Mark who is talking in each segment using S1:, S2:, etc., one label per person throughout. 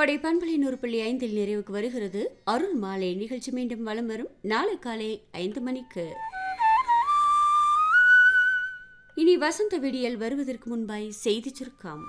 S1: கொடை பண்பலை நூறு புள்ளி ஐந்தில் நிறைவுக்கு வருகிறது அருள் மாலை நிகழ்ச்சி மீண்டும் வலம் வரும் நாளை காலை ஐந்து மணிக்கு இனி வசந்த விடியல் வருவதற்கு முன்பாய் செய்தி சுருக்கம்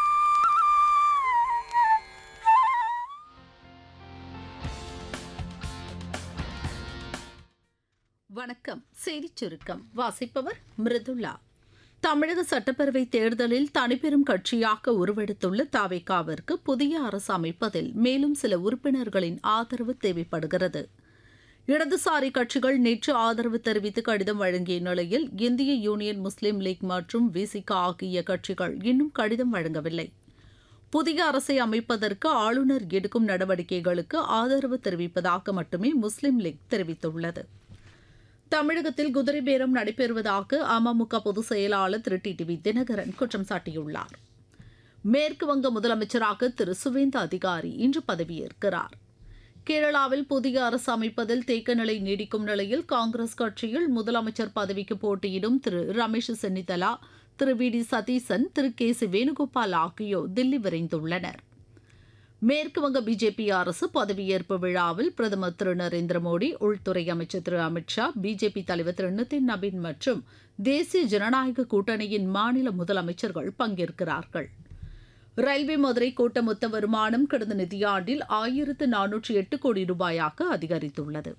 S2: வணக்கம் செய்திச் சுருக்கம் வாசிப்பவர் மிருதுளா தமிழக சட்டப்பேரவை தேர்தலில் தனிப்பெரும் கட்சியாக உருவெடுத்துள்ள தாவேகாவிற்கு புதிய அரசு அமைப்பதில் மேலும் சில உறுப்பினர்களின் ஆதரவு தேவைப்படுகிறது இடதுசாரி கட்சிகள் நேற்று ஆதரவு தெரிவித்து கடிதம் வழங்கிய நிலையில் இந்திய யூனியன் முஸ்லீம் லீக் மற்றும் விசிகா ஆகிய கட்சிகள் இன்னும் கடிதம் வழங்கவில்லை புதிய அரசை அமைப்பதற்கு ஆளுநர் எடுக்கும் நடவடிக்கைகளுக்கு ஆதரவு தெரிவிப்பதாக மட்டுமே முஸ்லீம் லீக் தெரிவித்துள்ளது தமிழகத்தில் குதிரை பேரம் நடைபெறுவதாக அமமுக பொதுச் செயலாளர் திரு டி டிவி தினகரன் குற்றம் சாட்டியுள்ளார் மேற்கு வங்க முதலமைச்சராக திரு சுவேந்த அதிகாரி இன்று பதவியேற்கிறார் கேரளாவில் புதிய அரசு அமைப்பதில் தேக்க நிலை நீடிக்கும் நிலையில் காங்கிரஸ் கட்சியில் முதலமைச்சர் பதவிக்கு போட்டியிடும் Thiru Ramesh Chennithala Thiru V D Satheesan Thiru K C Venugopal ஆகியோர் தில்லி விரைந்துள்ளனர் மேற்கு வங்க பிஜேபி அரசு பதவியேற்பு விழாவில் பிரதமர் திரு நரேந்திர மோடி உள்துறை அமைச்சர் திரு அமித்ஷா பிஜேபி தலைவர் திரு நிதின் நபீன் மற்றும் தேசிய ஜனநாயக கூட்டணியின் மாநில முதலமைச்சர்கள் பங்கேற்கிறார்கள் ரயில்வே மதுரை கோட்ட மொத்த வருமானம் கடந்த நிதியாண்டில் ஆயிரத்து நானூற்றி எட்டு கோடி ரூபாயாக அதிகரித்துள்ளது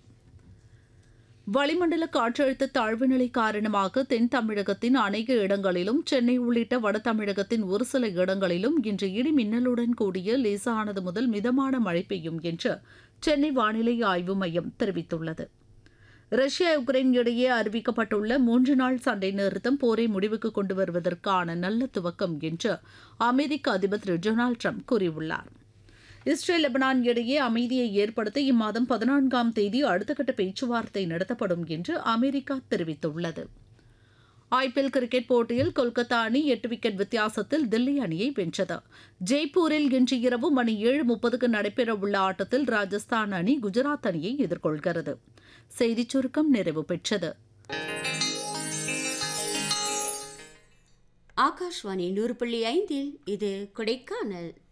S2: வளிமண்டல காற்றழுத்த தாழ்வு நிலை காரணமாக தென் தமிழகத்தின் அநேக இடங்களிலும் சென்னை உள்ளிட்ட வட தமிழகத்தின் ஒரு சில இடங்களிலும் இன்று இடி மின்னலுடன் கூடிய லேசானது முதல் மிதமான மழை பெய்யும் என்று சென்னை வானிலை ஆய்வு மையம் தெரிவித்துள்ளது ரஷ்யா உக்ரைன் இடையே அறிவிக்கப்பட்டுள்ள மூன்று நாள் சண்டை நிறுத்தம் போரை முடிவுக்கு கொண்டு வருவதற்கான நல்ல துவக்கம் என்று அமெரிக்க அதிபர் திரு டொனால்டு ட்ரம்ப் கூறியுள்ளார் இஸ்ரேல் லெபனான் இடையே அமைதியை ஏற்படுத்த இம்மாதம் பதினான்காம் தேதி அடுத்த கட்ட பேச்சுவார்த்தை நடத்தப்படும் என்று அமெரிக்கா தெரிவித்துள்ளது ஐபிஎல் கிரிக்கெட் போட்டியில் கொல்கத்தா அணி எட்டு விக்கெட் வித்தியாசத்தில் தில்லி அணியை வென்றது ஜெய்ப்பூரில் இன்று இரவு மணி ஏழு முப்பதுக்கு நடைபெறவுள்ள ஆட்டத்தில் ராஜஸ்தான் அணி குஜராத் அணியை எதிர்கொள்கிறது செய்திச் சுருக்கம் நிறைவு பெற்றது
S1: ஆகாஷ்வாணி நூறு புள்ளி ஐந்தில் இது கொடைக்கானல்